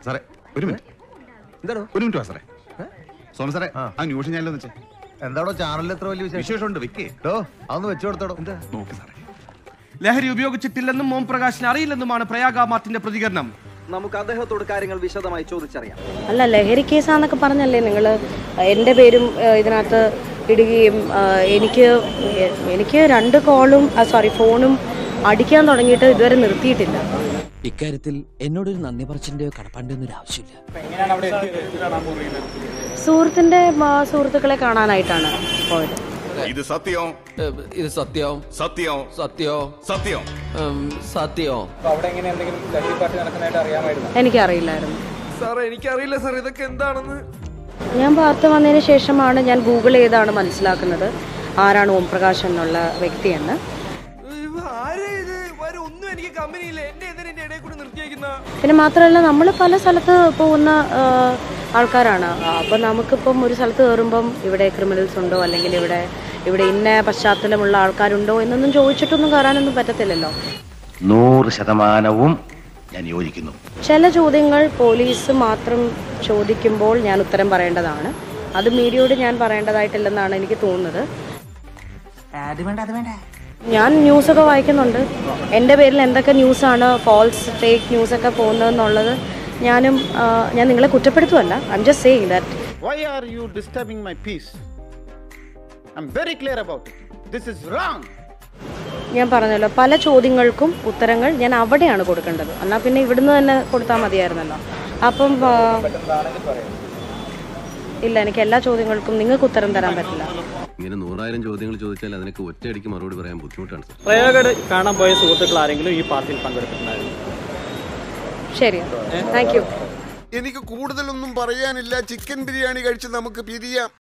സാറേ ഒരു മിനിറ്റ് എന്താണോ ഒരു മിനിറ്റ് വാ സാറേ സോമ സാറേ ആ ന്യൂസ് ഞാനല്ലോ വെച്ചേ എന്താടോ ചാനലിൽ എത്ര വലിയ വിശേഷം വിശേഷമുണ്ട് വെക്കേ ഡോ അതൊന്ന് വെച്ചു കൊടുത്തോടോ എന്താ നോക്ക് സാറേ ലഹരി ഉപയോഗിച്ചിട്ടില്ലെന്നും ഓം പ്രകാശിന് അറിയില്ലെന്നുമാണ് പ്രയാഗ മാർട്ടിന്റെ പ്രതികരണം നമുക്ക് അദ്ദേഹത്തോട് കാര്യങ്ങൾ വിശദമായി ചോദിച്ചറിയാം അല്ല ലഹരി കേസാന്നൊക്കെ പറഞ്ഞല്ലേ നിങ്ങൾ എൻ്റെ പേരും ഏഹ്, ഇതിനകത്ത് ഇടുകയും ആഹ്, എനിക്ക് എ- എനിക്ക് രണ്ട് കോളും സോറി ഫോണും അടിക്കാൻ തുടങ്ങിയിട്ട് ഇതുവരെ നിർത്തിയിട്ടില്ല ഇക്കാര്യത്തിൽ എന്നോടൊരു നന്ദി പറച്ചിന്റെയോ കടപ്പാണ്ടിയോ ഒന്നും ആവശ്യമില്ല സുഹൃത്തിൻ്റെ ആ, സുഹൃത്തുക്കളെ കാണാനായിട്ടാണ് പോയത് ഇത് സത്യം ഇത് സത്യം സത്യം സത്യോ സത്യം സത്യോ എനിക്കറിയില്ലായിരുന്നു സാറേ എനിക്കറിയില്ല സാർ ഇതൊക്കെ എന്താണെന്ന് ഞാൻ വാർത്ത വന്നതിന് ശേഷമാണ് ഞാൻ ഗൂഗിൾ ചെയ്താണ് മനസ്സിലാക്കുന്നത് ആരാണ് ഓം പ്രകാശ് എന്നുള്ള വ്യക്തിയെന്ന് ആരാ ഇത് വരെ ഒന്നും എനിക്ക് കമ്പനിയില്ല എന്നെ എന്തിനാ എന്റെ ഇടയിൽ കൂടെ നിർത്തിയേക്കുന്ന പിന്നെ മാത്രമല്ല നമ്മൾ പല സ്ഥലത്ത് പോകുന്ന ആ, ആൾക്കാരാണ് അപ്പം നമുക്കിപ്പം ഒരു സ്ഥലത്ത് കയറുമ്പം ഇവിടെ ക്രിമിനൽസ് ഉണ്ടോ അല്ലെങ്കിൽ ഇവിടെ ഇവിടെ ഇന്ന പശ്ചാത്തലമുള്ള ആൾക്കാരുണ്ടോ എന്നൊന്നും ചോദിച്ചിട്ടൊന്നും കയറാനൊന്നും പറ്റത്തില്ലല്ലോ നൂറ് ശതമാനവും ഞാൻ യോജിക്കുന്നു ചില ചോദ്യങ്ങൾ പോലീസ് മാത്രം ചോദിക്കുമ്പോൾ ഞാൻ ഉത്തരം പറയേണ്ടതാണ് അത് മീഡിയയോട് ഞാൻ പറയേണ്ടതായിട്ടില്ലെന്നാണ് എനിക്ക് തോന്നുന്നത് ഞാൻ ന്യൂസൊക്കെ വായിക്കുന്നുണ്ട് എൻ്റെ പേരിൽ എന്തൊക്കെ ന്യൂസാണ് ഫോൾസ് ഫേക്ക് ന്യൂസൊക്കെ പോകുന്നതെന്നുള്ളത് ഞാനും ആ, ഞാൻ നിങ്ങളെ കുറ്റപ്പെടുത്തുമല്ല I'm just saying that Why are you disturbing my peace? I'm very clear about it. This is wrong. ഞാൻ പറഞ്ഞല്ലോ പല ചോദ്യങ്ങൾക്കും ഉത്തരങ്ങൾ ഞാൻ അവിടെയാണ് കൊടുക്കേണ്ടത് എന്നാൽ പിന്നെ ഇവിടുന്ന് തന്നെ കൊടുത്താൽ മതിയായിരുന്നല്ലോ അപ്പം ആ, ഇല്ല എനിക്ക് എല്ലാ ചോദ്യങ്ങൾക്കും നിങ്ങൾക്ക് ഉത്തരം തരാൻ പറ്റില്ല ഇങ്ങനെ നൂറായിരം ചോദ്യങ്ങൾ ചോദിച്ചാൽ അതിനൊക്കെ ഒറ്റയടിക്ക് മറുപടി പറയാൻ ബുദ്ധിമുട്ടാണ് സർ പ്രയാഗഡ് കാണാൻ പോയ സുഹൃത്തുക്കൾ ആരെങ്കിലും ഈ പാർട്ടിയിൽ പങ്കെടുത്തിട്ടുണ്ടായിരുന്നു ശരി താങ്ക് യു എനിക്ക് കൂടുതലൊന്നും പറയാനില്ല ചിക്കൻ ബിരിയാണി കഴിച്ച് നമുക്ക് പിരിയാം